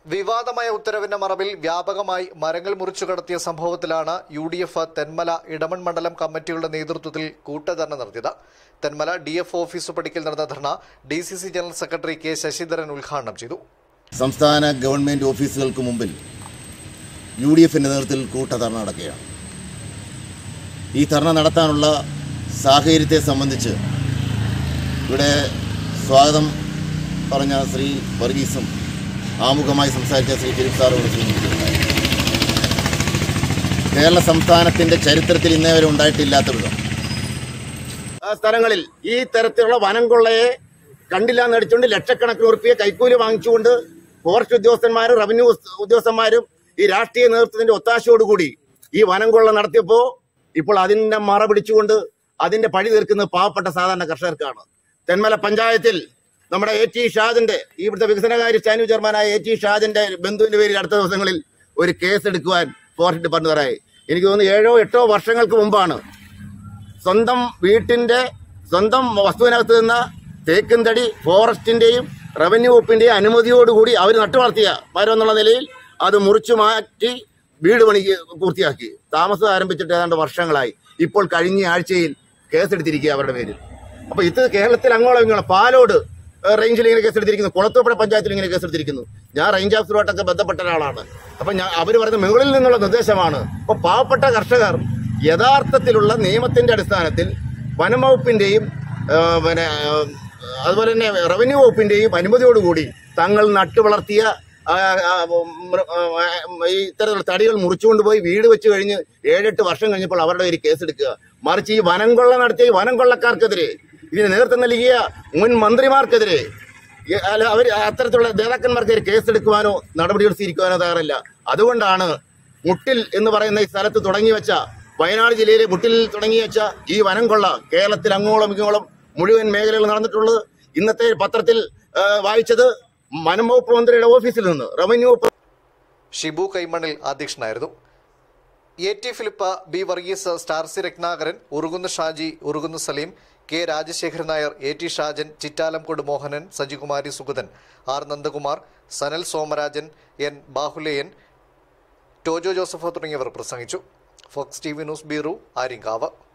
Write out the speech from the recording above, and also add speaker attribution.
Speaker 1: വിവാദമായ ഉത്തരവിന്റെ മറവിൽ വ്യാപകമായി മരങ്ങൾ മുറിച്ചു കടത്തിയ സംഭവത്തിലാണ് U D F Thenmala Edamon മണ്ഡലം കമ്മിറ്റികളുടെ നേതൃത്വത്തിൽ കൂട്ടധർണ നടത്തിയത് തെന്മല ഡി എഫ് ഓഫീസ് പടിക്കൽ നടന്ന ധർണ D C C general secretary K Sasidharan ഉദ്ഘാടനം ചെയ്തു
Speaker 2: സംസ്ഥാന ഗവൺമെൻറ് ഓഫീസുകൾക്ക് മുമ്പിൽ യു ഡി എഫിൻ്റെ നേതൃത്വത്തിൽ കൂട്ടധർണ നടക്കുകയാണ് ഈ ധർണ നടത്താനുള്ള സാഹചര്യത്തെ സംബന്ധിച്ച് ഇവിടെ സ്വാഗതം പറഞ്ഞ ശ്രീ വർഗീസും ആമുഖമായി സംസാരിച്ച ശ്രീ ഫിലിപ്പ് സാറോട് സൂചിപ്പിച്ചിട്ടുണ്ടായി കേരള സംസ്ഥാനത്തിൻ്റെ ചരിത്രത്തിൽ ഇന്നേ വരെ ഉണ്ടായിട്ടില്ലാത്ത വിധം ആ സ്ഥലങ്ങളിൽ ഈ തരത്തിലുള്ള വനം കൊള്ളയെ കണ്ടില്ല നടിച്ചുകൊണ്ട് ലക്ഷക്കണക്കിന് ഉറുപ്പിയെ കൈക്കൂലി വാങ്ങിച്ചുകൊണ്ട് ഫോറസ്റ്റ് ഉദ്യോഗസ്ഥന്മാരും റവന്യൂ ഉസ്- ഉദ്യോഗസ്ഥന്മാരും ഈ രാഷ്ട്രീയ നേതൃത്വത്തിന്റെ ഒത്താശയോടുകൂടി ഈ വനം കൊള്ള നടത്തിയപ്പോ ഇപ്പോൾ അതിന്റെ മറ പിടിച്ചുകൊണ്ട് അതിന്റെ പഴി തീർക്കുന്നത് പാവപ്പെട്ട സാധാരണ കർഷകർക്കാണ് തെന്മല പഞ്ചായത്തിൽ നമ്മുടെ എ ടി ഷാദിന്റെ ഇവിടുത്തെ വികസനകാര്യ സ്റ്റാൻഡ് ചെയർമാനായ എ ടി ഷാദിന്റെ ബന്ധുവിന്റെ പേരിൽ അടുത്ത ദിവസങ്ങളിൽ ഒരു കേസ് എടുക്കുവാൻ ഫോറസ്റ്റ് ഡിപ്പാർട്ട്മെന്റ് എനിക്ക് തോന്നുന്നു ഏഴോ എട്ടോ വർഷങ്ങൾക്ക് മുമ്പാണ് സ്വന്തം വീട്ടിന്റെ സ്വന്തം വസ്തുവിനകത്ത് നിന്ന് തേക്കും തടി ഫോറസ്റ്റിന്റെയും റവന്യൂ വകുപ്പിന്റെയും അനുമതിയോടുകൂടി അവർ നട്ടു വളർത്തിയ മരം എന്നുള്ള നിലയിൽ അത് മുറിച്ചു മാറ്റി വീട് പണിക്ക് പൂർത്തിയാക്കി താമസം ആരംഭിച്ചിട്ട് ഏതാണ്ട് വർഷങ്ങളായി ഇപ്പോൾ കഴിഞ്ഞ ആഴ്ചയിൽ കേസെടുത്തിരിക്കുക അവരുടെ പേരിൽ അപ്പൊ ഇത് കേരളത്തിൽ അങ്ങോളം ഇങ്ങോളം പാലോട് ഏഹ്, റേഞ്ചിൽ ഇങ്ങനെ കേസെടുത്തിരിക്കുന്നു കുളത്തൂപ്പുഴ പഞ്ചായത്തിൽ ഇങ്ങനെ കേസെടുത്തിരിക്കുന്നു ഞാൻ റേഞ്ച് ഓഫീസറുമായിട്ടൊക്കെ ബന്ധപ്പെട്ട ഒരാളാണ് അപ്പൊ ഞാൻ അവർ പറയുന്നത് മുകളിൽ നിന്നുള്ള നിർദ്ദേശമാണ് അപ്പൊ പാവപ്പെട്ട കർഷകർ യഥാർത്ഥത്തിലുള്ള നിയമത്തിന്റെ അടിസ്ഥാനത്തിൽ വനം വകുപ്പിന്റെയും ആ, പിന്നെ ആ, അതുപോലെ തന്നെ റവന്യൂ വകുപ്പിന്റെയും അനുമതിയോടുകൂടി തങ്ങൾ നട്ടു വളർത്തിയ ആ, ആ, മൃ- ആ, ഈ ഇത്തരത്തിലുള്ള തടികൾ മുറിച്ചുകൊണ്ടുപോയി വീട് വെച്ച് കഴിഞ്ഞ് ഏഴെട്ട് വർഷം കഴിഞ്ഞപ്പോൾ അവരുടെ ഒരു കേസെടുക്കുക മറിച്ച് ഈ വനം കൊള്ള നടത്തിയ ഈ വനം കൊള്ളക്കാർക്കെതിരെ ഇതിന് നേതൃത്വം നൽകിയ മുൻ മന്ത്രിമാർക്കെതിരെ ഈ അല്ല അവർ അത്തരത്തിലുള്ള നേതാക്കന്മാർക്കെതിരെ കേസെടുക്കുവാനോ നടപടികൾ സ്വീകരിക്കുവാനോ തയ്യാറല്ല അതുകൊണ്ടാണ് മുട്ടിൽ എന്ന് പറയുന്ന ഈ സ്ഥലത്ത് തുടങ്ങി വെച്ച വയനാട് ജില്ലയിലെ മുട്ടിൽ തുടങ്ങി വെച്ച ഈ വനം കൊള്ള കേരളത്തിൽ അങ്ങോളം ഇങ്ങോളം മുഴുവൻ മേഖലകളിൽ നടന്നിട്ടുള്ളത് ഇന്നത്തെ പത്രത്തിൽ ആ, വായിച്ചത് വനം വകുപ്പ് മന്ത്രിയുടെ ഓഫീസിൽ നിന്ന് റവന്യൂ വകുപ്പ്
Speaker 1: ഷിബു കൈമണിൽ അധ്യക്ഷനായിരുന്നു A T Philip B Varghese star C Ratnakaran ഉറുകുന്ന് Shaji ഉറുകുന്ന് Saleem K Rajasekharan Nair A T Shajan ചിറ്റാലംകോട് Mohanan സജികുമാരി Sugathan R Nandakumar Sanal Somarajan N Bahuleyan Tojo Joseph തുടങ്ങിയവർ പ്രസംഗിച്ചു Fox T V news bureau Aryankavu